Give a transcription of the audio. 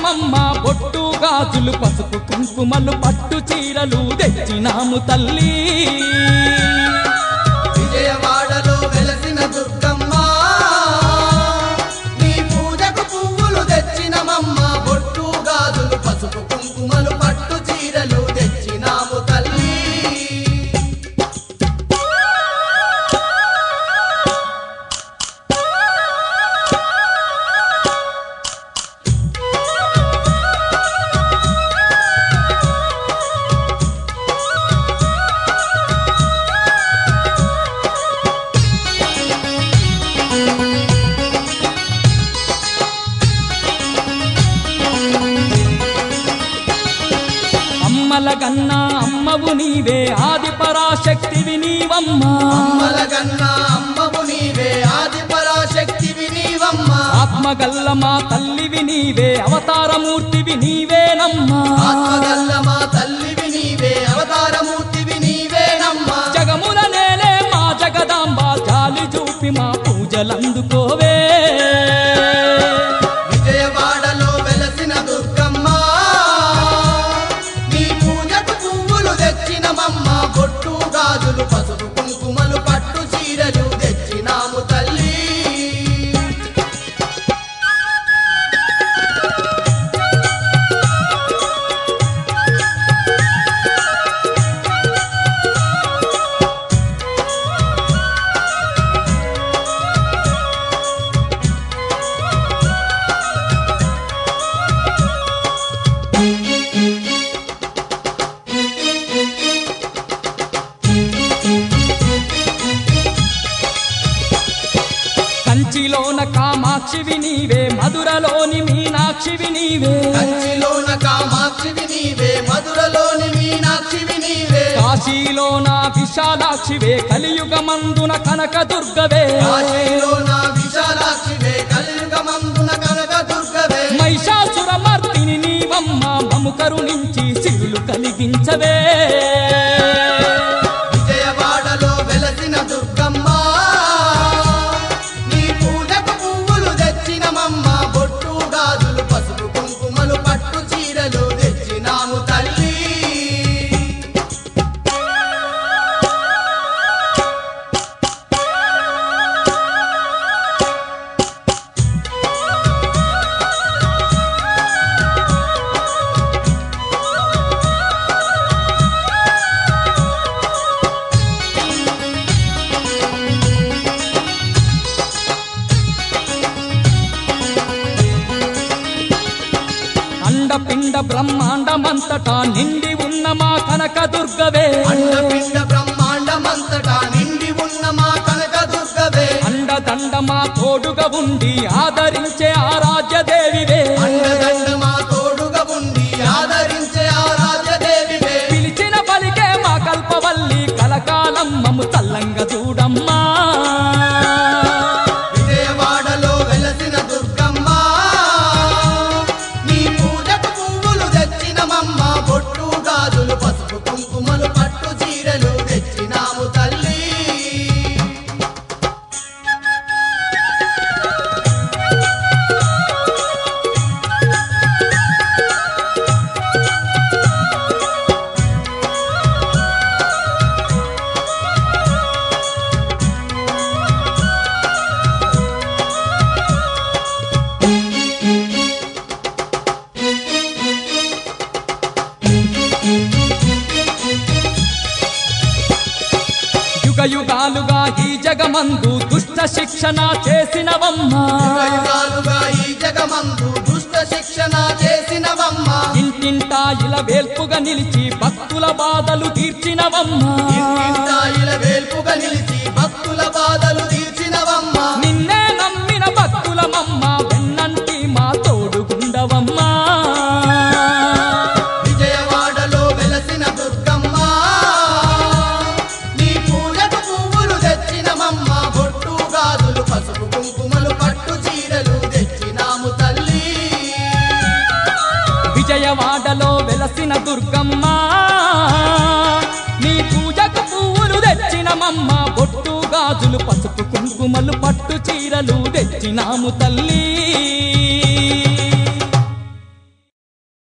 తెచ్చినవమ్మ బొట్టు గాజులు పసుపు కుంకుమలు పట్టు చీరలు తెచ్చినాము తల్లి విజయవాడలో వెలసిన దుర్గమ్మ నీ పూజకు పువ్వులు తెచ్చినమమ్మ బొట్టు గాజులు పసుపు కుంకుమలు పట్టు చీరలు తెచ్చినాము తల్లి అమ్మల గన్నా అమ్మవు నీవే ఆది పరాశక్తివి నీవమ్మా అమ్మలగన్న అమ్మవు నీవే ఆది పరాశక్తివి నీవమ్మ ఆత్మగల్ల మా తల్లివి నీవే అవతారమూర్తివి నీవేనమ్మా ఆత్మగల్ల మా తల్లివి నీవే అవతారమూర్తివి నీవేనమ్మ జగముల నేలే మా జగదాంబ జాలి చూపి మా పూజలందుకోవే విజయవాడలో వెలసిన దుర్గమ్మ నీ పూజకు పువ్వులు తెచ్చినమమ్మ బొట్టు గాజులు పసుపు కుంకుమలు పట్టు చీరలు తెచ్చినాము తల్లి కంచిలోన కామాక్షివి నీవే మధురలోని మీనాక్షివి నీవే కంచిలోన కామాక్షివి నీవే మధురలోని మీనాక్షివి నీవే కాశీలోన విశాలాక్షివే కలియుగమందున కనక దుర్గవే కాశీలోన విశాలాక్షివే కలియుగమందున కనక దుర్గవే మహిషాసురమర్దిని నీవమ్మ మము కరుణించి సిరులు కలిగించవే విజయవాడలో వెలసిన దుర్గమ్మ నీ పూజకు పువ్వులు తెచ్చినమమ్మ బొట్టు గాజులు పసుపు కుంకుమలు పట్టు చీరలు తెచ్చినాము తల్లి అండపిండ బ్రహ్మాండమంతటా నిండి ఉన్న మా కనక దుర్గవే అండపిండ బ్రహ్మాండమంతటా నిండి ఉన్న మా కనక దుర్గవే అండదండ మా తోడుగా ఉండి ఆదరించే ఆరాధ్య దేవివే అండదండ మా తోడుగా ఉండి ఆదరించే ఆరాధ్యదేవివే పిలిచిన పలికే మా కల్పవల్లి కలకాలం మము తల్లంగా చూడమ్మా విజయవాడలో వెలసిన దుర్గమ్మ నీ పూజకు పువ్వులు తెచ్చినమమ్మ బొట్టు గాజులు పసుపు కుంకుమలు పట్టు చీరలు తెచ్చినాము తల్లి యుగ యుగాలుగా ఈ జగమందు దుష్ట శిక్షణ చేసినవమ్మా యుగాలుగా ఈ జగమందు దుష్ట శిక్షణ చేసినవమ్మ ఇంటింటా ఇలా వేల్పుగా నిలిచి భక్తుల బాధలు తీర్చినవమ్మా ఇంటింటాయిల వేల్పుగా నిలిచి భక్తుల బాధలు తీర్చినవమ్మ నిన్నే నమ్మిన భక్తులమమ్మ వెన్నంటి మా తోడుగుండవమ్మా విజయవాడలో వెలసిన దుర్గమ్మ నీ పూజకు పువ్వులు తెచ్చినమమ్మ బొట్టు గాజులు పసుపు కుంకుమలు పట్టు చీరలు తెచ్చినాము తల్లి విజయవాడలో వెలసిన దుర్గమ్మ నీ పూజకు పువ్వులు తెచ్చినమమ్మ బొట్టు గాజులు పసుపు కుంకుమలు పట్టు చీరలు తెచ్చినాము తల్లి